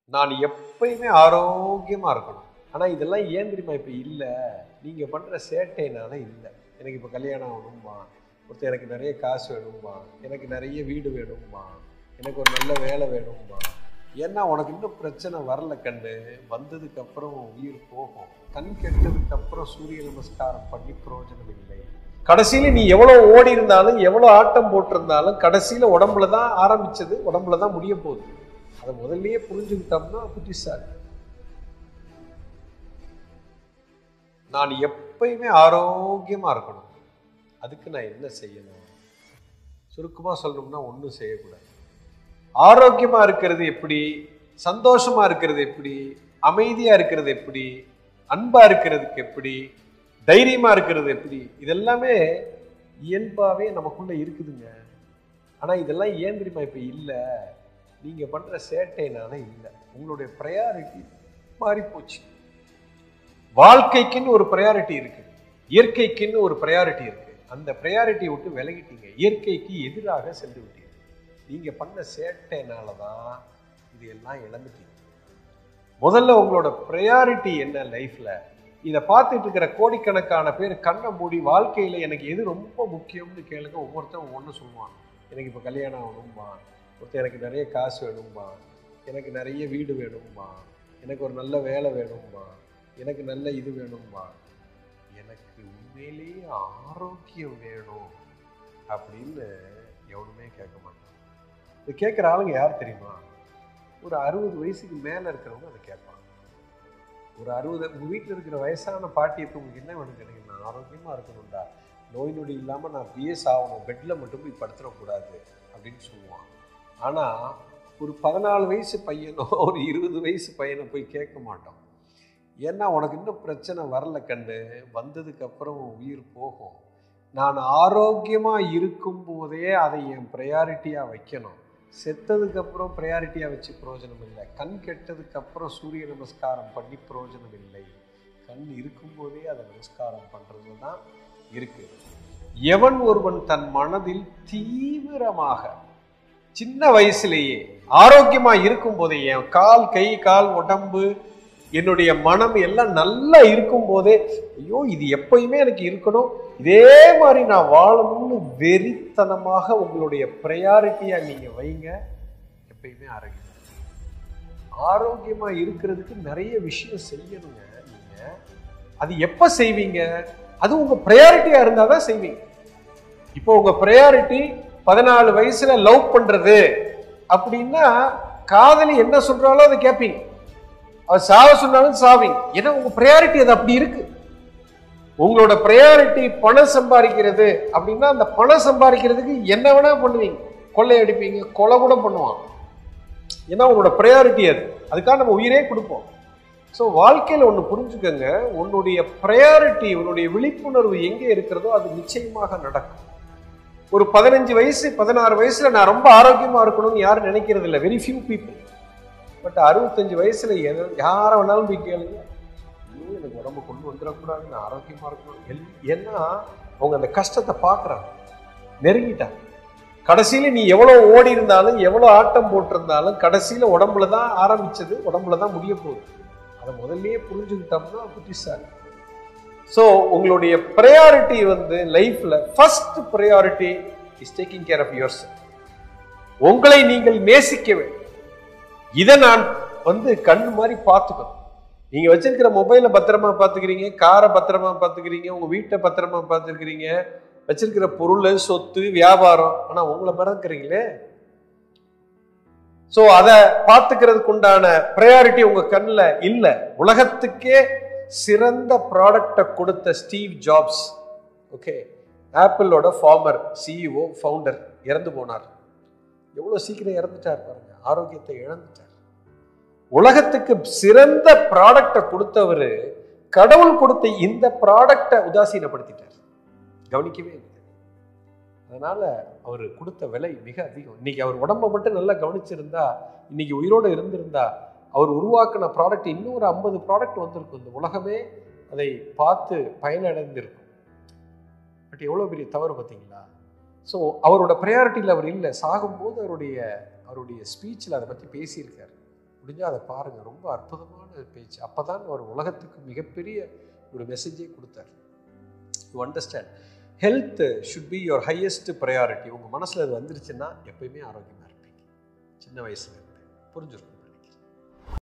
நான் எப்பயுமே ஆரோக்கியமாக இருக்கணும் ஆனால் இதெல்லாம் ஏன் தெரியுமா இப்போ இல்லை நீங்கள் பண்ணுற சேட்டைனால இல்லை எனக்கு இப்போ கல்யாணம் ஆகணும்பா ஒருத்தர் எனக்கு நிறைய காசு வேணும்பா எனக்கு நிறைய வீடு வேணும்பா எனக்கு ஒரு நல்ல வேலை வேணும்பா ஏன்னா உனக்கு இன்னும் பிரச்சனை வரல கண்ணு வந்ததுக்கு அப்புறம் உயிர் போகும் கண் கெட்டதுக்கு அப்புறம் சூரிய நமஸ்காரம் பண்ணி பிரயோஜனம் இல்லை கடைசியில நீ எவ்வளவு ஓடி இருந்தாலும் எவ்வளவு ஆட்டம் போட்டிருந்தாலும் கடைசியில உடம்புல தான் ஆரம்பிச்சது உடம்புல தான் முடிய போகுது அதை முதல்லயே புரிஞ்சுக்கிட்டோம்னா புத்திசாலி நான் எப்பயுமே ஆரோக்கியமா இருக்கணும் அதுக்கு நான் என்ன செய்யணும் சுருக்கமா சொல்லணும்னா ஒன்றும் செய்யக்கூடாது ஆரோக்கியமா இருக்கிறது எப்படி சந்தோஷமா இருக்கிறது எப்படி அமைதியா இருக்கிறது எப்படி அன்பா இருக்கிறதுக்கு எப்படி தைரியமா இருக்கிறது எப்படி இதெல்லாமே இயல்பாவே நமக்குள்ள இருக்குதுங்க ஆனா இதெல்லாம் ஏன் தெரியுமா இப்ப இல்லை நீங்க பண்ற சேட்டைனால இல்லை உங்களுடைய ப்ரையாரிட்டி மாறி போச்சு வாழ்க்கைக்குன்னு ஒரு ப்ரையாரிட்டி இருக்கு இயற்கைக்குன்னு ஒரு ப்ரையாரிட்டி இருக்கு அந்த ப்ரையாரிட்டியை விட்டு விலகிட்டீங்க இயற்கைக்கு எதிராக சென்று விட்டீங்க நீங்க பண்ண சேட்டைனால தான் இது எல்லாம் இழந்துட்டீங்க முதல்ல உங்களோட ப்ரையாரிட்டி என்ன லைஃப்ல இதை பார்த்துட்டு இருக்கிற கோடிக்கணக்கான பேர் கண்ணை மூடி வாழ்க்கையில எனக்கு எது ரொம்ப முக்கியம்னு கேளுங்க ஒவ்வொருத்தரும் ஒவ்வொன்று சொல்லுவான் எனக்கு இப்போ கல்யாணம் ஆகணும்பா ஒருத்தர் எனக்கு நிறைய காசு வேணும்பா எனக்கு நிறைய வீடு வேணும்பா எனக்கு ஒரு நல்ல வேலை வேணும்பா எனக்கு நல்ல இது வேணும்பா எனக்கு உண்மையிலேயே ஆரோக்கியம் வேணும் அப்படின்னு எவனுமே கேட்க மாட்டான் இது கேட்குற ஆளுங்க யார் தெரியுமா ஒரு அறுபது வயசுக்கு மேலே இருக்கிறவங்க அதை கேட்பாங்க ஒரு அறுபது உங்கள் வீட்டில் இருக்கிற வயசான பாட்டி இப்போ உங்களுக்கு என்ன வேணும் எனக்கு நான் ஆரோக்கியமாக இருக்கணும்டா நோய் நொடி இல்லாமல் நான் பிஎஸ் ஆகணும் பெட்டில் மட்டும் போய் படுத்துடக்கூடாது அப்படின்னு சொல்லுவான் ஆனால் ஒரு பதினாலு வயசு பையனோ ஒரு இருபது வயசு பையனை போய் கேட்க மாட்டோம் ஏன்னா உனக்கு இன்னும் பிரச்சனை வரல கண்ணு வந்ததுக்கு அப்புறம் உயிர் போகும் நான் ஆரோக்கியமாக இருக்கும்போதே அதை என் ப்ரையாரிட்டியாக வைக்கணும் செத்ததுக்கு அப்புறம் ப்ரையாரிட்டியாக வச்சு பிரயோஜனம் இல்லை கண் கெட்டதுக்கு அப்புறம் சூரிய நமஸ்காரம் பண்ணி பிரயோஜனம் இல்லை கண் இருக்கும்போதே அதை நமஸ்காரம் பண்ணுறது தான் இருக்கு எவன் ஒருவன் தன் மனதில் தீவிரமாக சின்ன வயசுலேயே ஆரோக்கியமா இருக்கும் போதே என் கால் கை கால் உடம்பு என்னுடைய மனம் எல்லாம் நல்லா இருக்கும் போதே ஐயோ இது எப்பயுமே எனக்கு இருக்கணும் இதே மாதிரி நான் வாழணும்னு வெறித்தனமாக உங்களுடைய ப்ரையாரிட்டியா நீங்க வைங்க எப்பயுமே ஆரோக்கியம் ஆரோக்கியமா இருக்கிறதுக்கு நிறைய விஷயம் செய்யணுங்க நீங்க அது எப்ப செய்வீங்க அது உங்க ப்ரையாரிட்டியா இருந்தாதான் தான் செய்வீங்க இப்போ உங்க ப்ரையாரிட்டி பதினாலு வயசுல லவ் பண்றது அப்படின்னா காதலி என்ன சொல்றாலோ அதை கேட்பீங்க அவர் சாவ சொன்னாலும் சாவிங்க ஏன்னா உங்க ப்ரையாரிட்டி அது அப்படி இருக்கு உங்களோட ப்ரையாரிட்டி பணம் சம்பாதிக்கிறது அப்படின்னா அந்த பணம் சம்பாதிக்கிறதுக்கு என்ன வேணா பண்ணுவீங்க கொள்ளை அடிப்பீங்க கொலை கூட பண்ணுவான் ஏன்னா உங்களோட ப்ரையாரிட்டி அது அதுக்காக நம்ம உயிரே கொடுப்போம் ஸோ வாழ்க்கையில் ஒன்று புரிஞ்சுக்கங்க உன்னுடைய ப்ரையாரிட்டி உன்னுடைய விழிப்புணர்வு எங்கே இருக்கிறதோ அது நிச்சயமாக நடக்கும் ஒரு பதினஞ்சு வயசு பதினாறு வயசுல நான் ரொம்ப ஆரோக்கியமா இருக்கணும்னு யாரும் நினைக்கிறது இல்லை வெரி ஃபியூ பீப்புள் பட் அறுபத்தஞ்சு வயசுல எது யாரை வேணாலும் போய் கேளுங்க ஐயோ எனக்கு உடம்பு கொண்டு வந்துடக்கூடாது நான் ஆரோக்கியமா இருக்கணும் எல்- ஏன்னா அவங்க அந்த கஷ்டத்தை பார்க்குறாங்க நெருங்கிட்டாங்க கடைசியில நீ எவ்வளவு ஓடி இருந்தாலும் எவ்வளவு ஆட்டம் போட்டிருந்தாலும் கடைசியில உடம்புல தான் ஆரம்பிச்சது உடம்புல தான் முடிய போகுது அதை முதல்லயே புரிஞ்சுக்கிட்டோம்னா புத்திசாலி ஸோ உங்களுடைய ப்ரையாரிட்டி வந்து லைஃப்ல first priority is taking care of your உங்களை நீங்கள் நேசிக்க வேண்டும் இதை நான் வந்து கண் மாதிரி பார்த்துக்கணும் நீங்க வச்சிருக்கிற மொபைலை பத்திரமா பார்த்துக்கிறீங்க காரை பத்திரமா பார்த்துக்கிறீங்க உங்க வீட்டை பத்திரமா பார்த்துக்கிறீங்க வச்சிருக்கிற பொருள் சொத்து வியாபாரம் ஆனா உங்களை மறந்துக்கிறீங்களே ஸோ அதை பார்த்துக்கிறதுக்கு உண்டான ப்ரையாரிட்டி உங்க கண்ணில் இல்லை உலகத்துக்கே சிறந்த ப்ராடக்டை கொடுத்த ஸ்டீவ் ஜாப்ஸ் ஓகே ஆப்பிளோட ஃபார்மர் சிஇஓ ஃபவுண்டர் இறந்து போனார் எவ்வளோ சீக்கிரம் இறந்துட்டார் பாருங்க ஆரோக்கியத்தை இழந்துட்டார் உலகத்துக்கு சிறந்த ப்ராடக்டை கொடுத்தவர் கடவுள் கொடுத்த இந்த ப்ராடக்டை உதாசீனப்படுத்திட்டார் கவனிக்கவே இல்லை அதனால அவர் கொடுத்த விலை மிக அதிகம் இன்னைக்கு அவர் உடம்ப மட்டும் நல்லா கவனிச்சிருந்தா இன்னைக்கு உயிரோடு இருந்திருந்தா அவர் உருவாக்கின ப்ராடக்ட் இன்னும் ஒரு ஐம்பது ப்ராடக்ட் வந்திருக்கும் இந்த உலகமே அதை பார்த்து பயனடைந்திருக்கும் பட் எவ்வளோ பெரிய தவறு பார்த்தீங்களா ஸோ அவரோட ப்ரையாரிட்டியில் அவர் இல்லை சாகும்போது அவருடைய அவருடைய ஸ்பீச்சில் அதை பற்றி பேசியிருக்கார் முடிஞ்சால் அதை பாருங்கள் ரொம்ப அற்புதமான பேச்சு அப்போ தான் ஒரு உலகத்துக்கு மிகப்பெரிய ஒரு மெசேஜே கொடுத்தார் you understand health should be your highest priority உங்கள் மனசில் அது வந்துருச்சுன்னா எப்பயுமே ஆரோக்கியமாக இருப்பீங்க சின்ன வயசுல இருந்து புரிஞ்சிருக்கும்